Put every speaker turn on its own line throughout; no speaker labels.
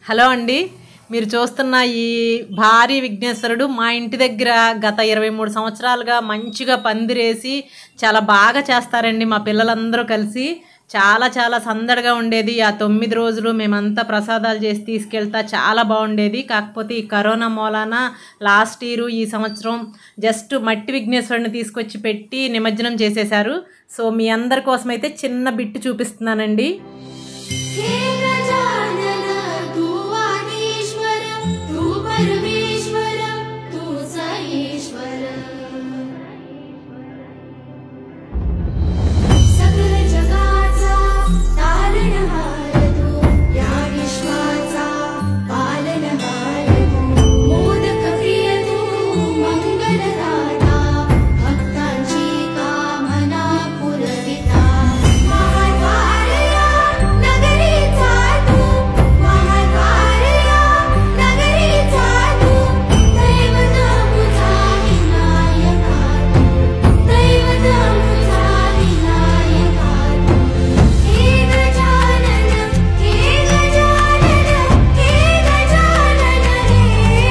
hello అండి మీరు చూస్తున్న ఈ భారీ విఘ్నేశ్వరుడు మా ఇంటి దగ్గర గత ఇరవై మూడు సంవత్సరాలుగా మంచిగా పందిరేసి చాలా బాగా చేస్తారండి మా పిల్లలందరూ కలిసి చాలా చాలా సందడిగా ఉండేది ఆ తొమ్మిది రోజులు మేమంతా ప్రసాదాలు చేసి తీసుకెళ్తా చాలా బాగుండేది కాకపోతే ఈ కరోనా మూలాన లాస్ట్ ఇయర్ ఈ సంవత్సరం జస్ట్ మట్టి విఘ్నేశ్వరుని తీసుకొచ్చి పెట్టి నిమజ్జనం చేసేశారు సో మీ అందరి కోసం అయితే చిన్న బిట్టు చూపిస్తున్నానండి
हे गजानन तू आदिश्वर तू परमेश्वर तू सईश्वर सकल जगाचा तारणहार तू या विश्वाचा पालनहार तू मोदक प्रिय तू मंगलदाता भक्तांची कामना पुरविता महाद्वारया नगरीचा तू महाद्वारया नगरीचा तू दैवत मुझा विनायका तू दैवत मुझा विनायका तू हे गजानन हे गजानन हे गजानन हे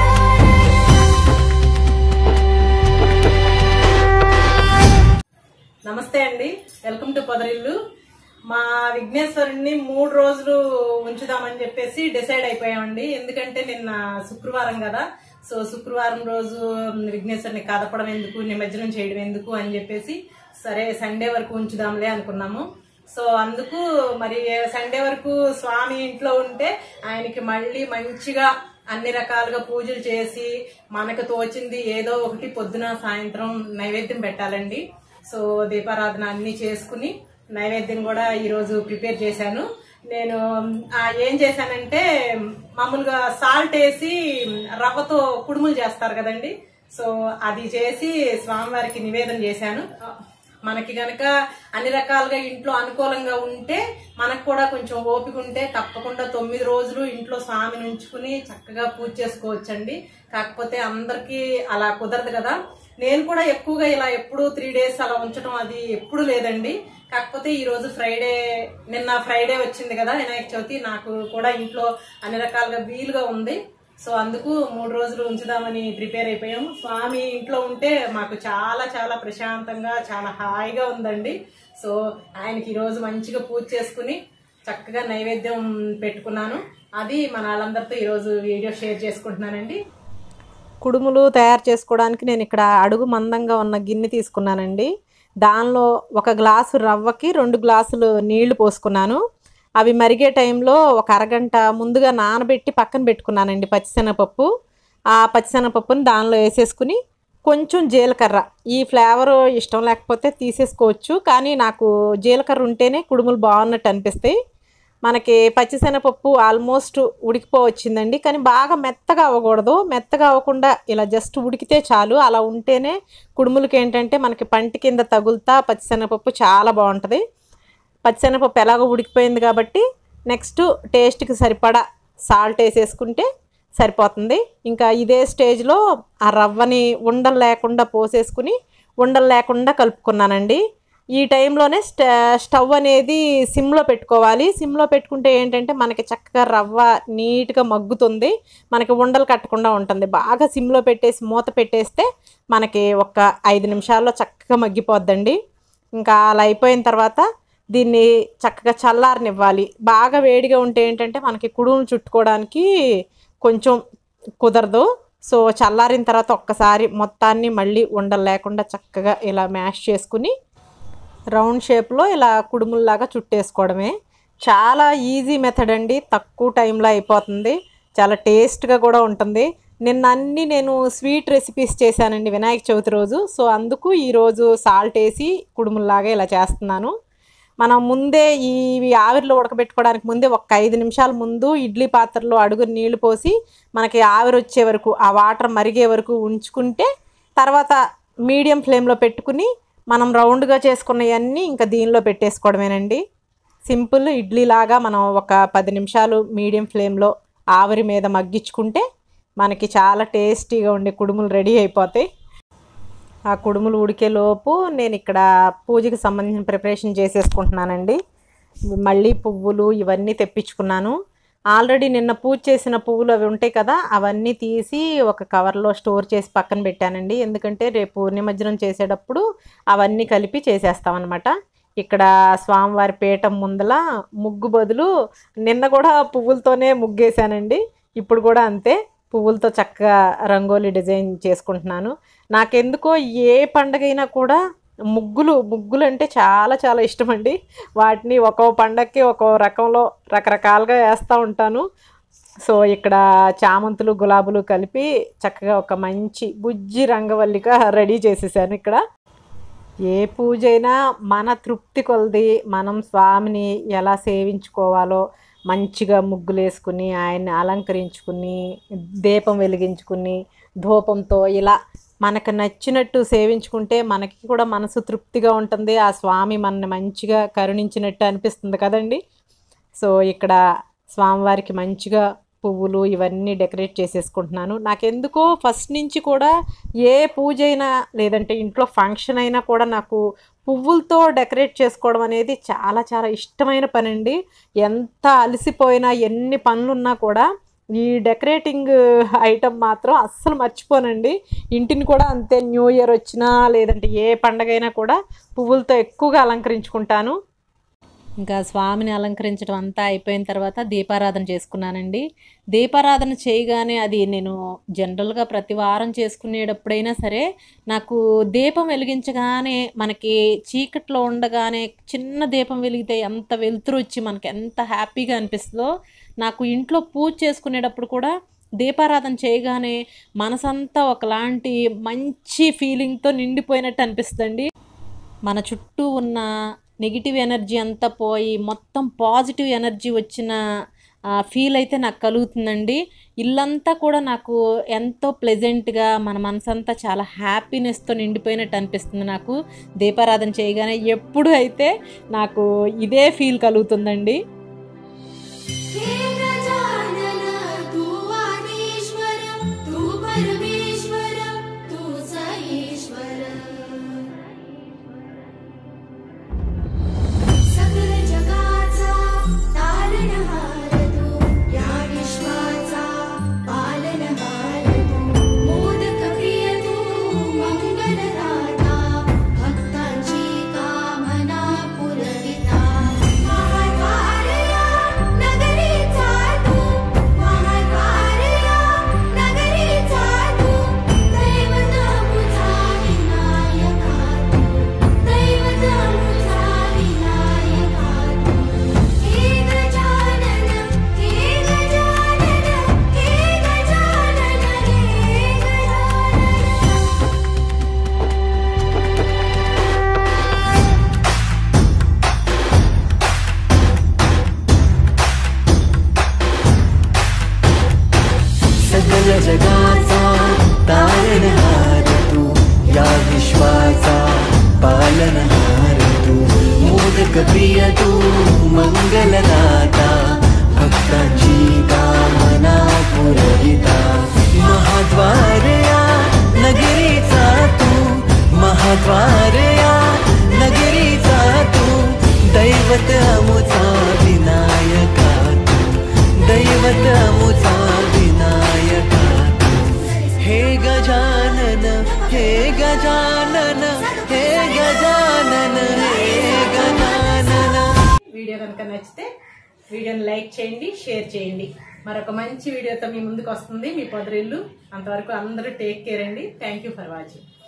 गजानन
నమస్తే అండి వెల్కమ్ టు పొదరిల్లు మా విఘ్నేశ్వరుణ్ణి మూడు రోజులు ఉంచుదామని చెప్పేసి డిసైడ్ అయిపోయామండి ఎందుకంటే నిన్న శుక్రవారం కదా సో శుక్రవారం రోజు విఘ్నేశ్వరుని కదపడం ఎందుకు నిమజ్జనం చేయడం ఎందుకు అని చెప్పేసి సరే సండే వరకు ఉంచుదాంలే అనుకున్నాము సో అందుకు మరి సండే వరకు స్వామి ఇంట్లో ఉంటే ఆయనకి మళ్ళీ మంచిగా అన్ని రకాలుగా పూజలు చేసి మనకు తోచింది ఏదో ఒకటి పొద్దున సాయంత్రం నైవేద్యం పెట్టాలండి సో దీపారాధన అన్ని చేసుకుని నైవేద్యం కూడా ఈరోజు ప్రిపేర్ చేశాను నేను ఆ, ఏం చేశానంటే మామూలుగా సాల్ట్ వేసి రవ్వతో కుడుములు చేస్తారు కదండి సో అది చేసి స్వామివారికి నివేదన చేశాను మనకి గనక అన్ని రకాలుగా ఇంట్లో అనుకూలంగా ఉంటే మనకు కూడా కొంచెం ఓపిక ఉంటే తప్పకుండా తొమ్మిది రోజులు ఇంట్లో స్వామిని ఉంచుకుని చక్కగా పూజ చేసుకోవచ్చండి కాకపోతే అందరికీ అలా కుదరదు కదా నేను కూడా ఎక్కువగా ఇలా ఎప్పుడు త్రీ డేస్ అలా ఉంచడం అది ఎప్పుడు లేదండి కాకపోతే ఈ రోజు ఫ్రైడే నిన్న ఫ్రైడే వచ్చింది కదా వినాయక చవితి నాకు కూడా ఇంట్లో అన్ని రకాలుగా వీలుగా ఉంది సో అందుకు మూడు రోజులు ఉంచుదామని ప్రిపేర్ అయిపోయాము స్వామి ఇంట్లో ఉంటే మాకు చాలా చాలా ప్రశాంతంగా చాలా హాయిగా ఉందండి సో ఆయనకి ఈరోజు మంచిగా పూజ చేసుకుని చక్కగా నైవేద్యం పెట్టుకున్నాను అది మన వాళ్ళందరితో ఈరోజు వీడియో షేర్ చేసుకుంటున్నానండి కుడుములు తయారు చేసుకోవడానికి నేను ఇక్కడ అడుగు మందంగా ఉన్న గిన్నె తీసుకున్నానండి దానిలో ఒక గ్లాసు రవ్వకి రెండు గ్లాసులు నీళ్లు పోసుకున్నాను అవి మరిగే టైంలో ఒక అరగంట ముందుగా నానబెట్టి పక్కన పెట్టుకున్నానండి పచ్చిశనగపప్పు ఆ పచ్చిశనగపప్పుని దానిలో వేసేసుకుని కొంచెం జీలకర్ర ఈ ఫ్లేవర్ ఇష్టం లేకపోతే తీసేసుకోవచ్చు కానీ నాకు జీలకర్ర ఉంటేనే కుడుములు బాగున్నట్టు అనిపిస్తాయి మనకి పచ్చిశనగపప్పు ఆల్మోస్ట్ ఉడికిపోవచ్చిందండి కానీ బాగా మెత్తగా అవ్వకూడదు మెత్తగా అవ్వకుండా ఇలా జస్ట్ ఉడికితే చాలు అలా ఉంటేనే కుడుములకి ఏంటంటే మనకి పంటి కింద తగులుతా పచ్చిశనగపప్పు చాలా బాగుంటుంది పచ్చిశనగపప్పు ఎలాగో ఉడికిపోయింది కాబట్టి నెక్స్ట్ టేస్ట్కి సరిపడా సాల్ట్ వేసేసుకుంటే సరిపోతుంది ఇంకా ఇదే స్టేజ్లో ఆ రవ్వని ఉండలు లేకుండా పోసేసుకుని ఉండలు లేకుండా కలుపుకున్నానండి ఈ టైంలోనే స్ట స్టవ్ అనేది సిమ్లో పెట్టుకోవాలి సిమ్లో పెట్టుకుంటే ఏంటంటే మనకి చక్కగా రవ్వ నీట్గా మగ్గుతుంది మనకి ఉండలు కట్టకుండా ఉంటుంది బాగా సిమ్లో పెట్టేసి మూత పెట్టేస్తే మనకి ఒక ఐదు నిమిషాల్లో చక్కగా మగ్గిపోద్దండి ఇంకా అలా అయిపోయిన తర్వాత దీన్ని చక్కగా చల్లారనివ్వాలి బాగా వేడిగా ఉంటే ఏంటంటే మనకి కుడుములు చుట్టుకోవడానికి కొంచెం కుదరదు సో చల్లారిన తర్వాత ఒక్కసారి మొత్తాన్ని మళ్ళీ ఉండలు లేకుండా చక్కగా ఇలా మ్యాష్ చేసుకుని రౌండ్ షేప్లో ఇలా కుడుముల్లాగా చుట్టేసుకోవడమే చాలా ఈజీ మెథడ్ అండి తక్కువ టైంలో అయిపోతుంది చాలా టేస్ట్గా కూడా ఉంటుంది నిన్న అన్ని నేను స్వీట్ రెసిపీస్ చేశానండి వినాయక చవితి రోజు సో అందుకు ఈరోజు సాల్ట్ వేసి కుడుముల్లాగా ఇలా చేస్తున్నాను మనం ముందే ఈ ఇవి ఆవిరిలో ఉడకబెట్టుకోవడానికి ముందే ఒక ఐదు నిమిషాల ముందు ఇడ్లీ పాత్రలో అడుగు నీళ్లు పోసి మనకి ఆవిరి వచ్చే వరకు ఆ వాటర్ మరిగే వరకు ఉంచుకుంటే తర్వాత మీడియం ఫ్లేమ్లో పెట్టుకుని మనం రౌండ్గా చేసుకున్నవన్నీ ఇంకా దీనిలో పెట్టేసుకోవడమేనండి సింపుల్ ఇడ్లీ లాగా మనం ఒక పది నిమిషాలు మీడియం ఫ్లేమ్లో ఆవిరి మీద మగ్గించుకుంటే మనకి చాలా టేస్టీగా ఉండే కుడుములు రెడీ అయిపోతాయి ఆ కుడుములు ఉడికేలోపు నేను ఇక్కడ పూజకి సంబంధించిన ప్రిపరేషన్ చేసేసుకుంటున్నానండి మళ్ళీ పువ్వులు ఇవన్నీ తెప్పించుకున్నాను ఆల్రెడీ నిన్న పూజ చేసిన పువ్వులు అవి ఉంటాయి కదా అవన్నీ తీసి ఒక కవర్లో స్టోర్ చేసి పక్కన పెట్టానండి ఎందుకంటే రేపు నిమజ్జనం చేసేటప్పుడు అవన్నీ కలిపి చేసేస్తామన్నమాట ఇక్కడ స్వామివారి పీఠం ముందల ముగ్గు బదులు నిన్న కూడా పువ్వులతోనే ముగ్గేశానండి ఇప్పుడు కూడా అంతే పువ్వులతో చక్కగా రంగోలీ డిజైన్ చేసుకుంటున్నాను నాకెందుకో ఏ పండగైనా కూడా ముగ్గులు ముగ్గులు అంటే చాలా చాలా ఇష్టం అండి వాటిని ఒక్కో పండగకి ఒక్కో రకంలో రకరకాలుగా వేస్తూ ఉంటాను సో ఇక్కడ చామంతులు గులాబులు కలిపి చక్కగా ఒక మంచి బుజ్జి రంగవల్లిగా రెడీ చేసేసాను ఇక్కడ ఏ పూజ అయినా మన తృప్తి కొలది మనం స్వామిని ఎలా సేవించుకోవాలో మంచిగా ముగ్గులు వేసుకుని ఆయన్ని అలంకరించుకుని దీపం వెలిగించుకుని ధూపంతో ఇలా మనకు నచ్చినట్టు సేవించుకుంటే మనకి కూడా మనసు తృప్తిగా ఉంటుంది ఆ స్వామి మనని మంచిగా కరుణించినట్టు అనిపిస్తుంది కదండి సో ఇక్కడ స్వామివారికి మంచిగా పువ్వులు ఇవన్నీ డెకరేట్ చేసేసుకుంటున్నాను నాకెందుకో ఫస్ట్ నుంచి కూడా ఏ పూజ అయినా లేదంటే ఇంట్లో ఫంక్షన్ అయినా కూడా నాకు పువ్వులతో డెకరేట్ చేసుకోవడం అనేది చాలా చాలా ఇష్టమైన పని అండి ఎంత అలసిపోయినా ఎన్ని పనులున్నా కూడా ఈ డెకరేటింగ్ ఐటమ్ మాత్రం అస్సలు మర్చిపోనండి ఇంటిని కూడా అంతే న్యూ ఇయర్ వచ్చినా లేదంటే ఏ పండగ అయినా కూడా పువ్వులతో ఎక్కువగా అలంకరించుకుంటాను ఇంకా స్వామిని అలంకరించడం అంతా అయిపోయిన తర్వాత దీపారాధన చేసుకున్నానండి దీపారాధన చేయగానే అది నేను జనరల్గా ప్రతి వారం చేసుకునేటప్పుడైనా సరే నాకు దీపం వెలిగించగానే మనకి చీకట్లో ఉండగానే చిన్న దీపం వెలిగితే ఎంత వెలుతురు వచ్చి మనకి ఎంత హ్యాపీగా అనిపిస్తుందో నాకు ఇంట్లో పూజ చేసుకునేటప్పుడు కూడా దీపారాధన చేయగానే మనసంతా ఒకలాంటి మంచి ఫీలింగ్తో నిండిపోయినట్టు అనిపిస్తుందండి మన చుట్టూ ఉన్న నెగిటివ్ ఎనర్జీ అంతా పోయి మొత్తం పాజిటివ్ ఎనర్జీ వచ్చిన ఫీల్ అయితే నాకు కలుగుతుందండి ఇల్లంతా కూడా నాకు ఎంతో ప్లెజెంట్గా మన మనసంతా చాలా హ్యాపీనెస్తో నిండిపోయినట్టు అనిపిస్తుంది నాకు దీపారాధన చేయగానే ఎప్పుడు అయితే నాకు ఇదే ఫీల్ కలుగుతుందండి
हे गजानन तू आदिश्वर तू परमेश्वर तू स ईश्वर सकल जगाचा तारणहार तू या विश्वाचा पालनहार तू मोदक प्रिय तू मंगलदाता भक्तांची कामना पुरविता महाद्वारया नगरीचा तू महाद्वारया नगरीचा तू दैवत मुझा विनायका तू दैवत मुझा विनायका तू हे गजानन हे गजानन हे गजानन हे गजानन
सकल जगाचा तारणहार तू या विश्वाचा पालनहार तू मोदक प्रिय तू मंगलदाता भक्तांची कामना पुरविता महाद्वारया नगरीचा तू महाद्वारया नगरीचा तू दैवत अमुचा विनायका तू दैवत अमुचा विनायका तू हे गजानन हे गजानन हे गजानन हे गजानन
వీడియో కనుక నచ్చితే వీడియోని లైక్ చేయండి షేర్ చేయండి మరొక మంచి వీడియోతో మీ ముందుకు వస్తుంది మీ పొదరిల్లు అంతవరకు అందరూ టేక్ కేర్ అండి థ్యాంక్ యూ ఫర్ వాచింగ్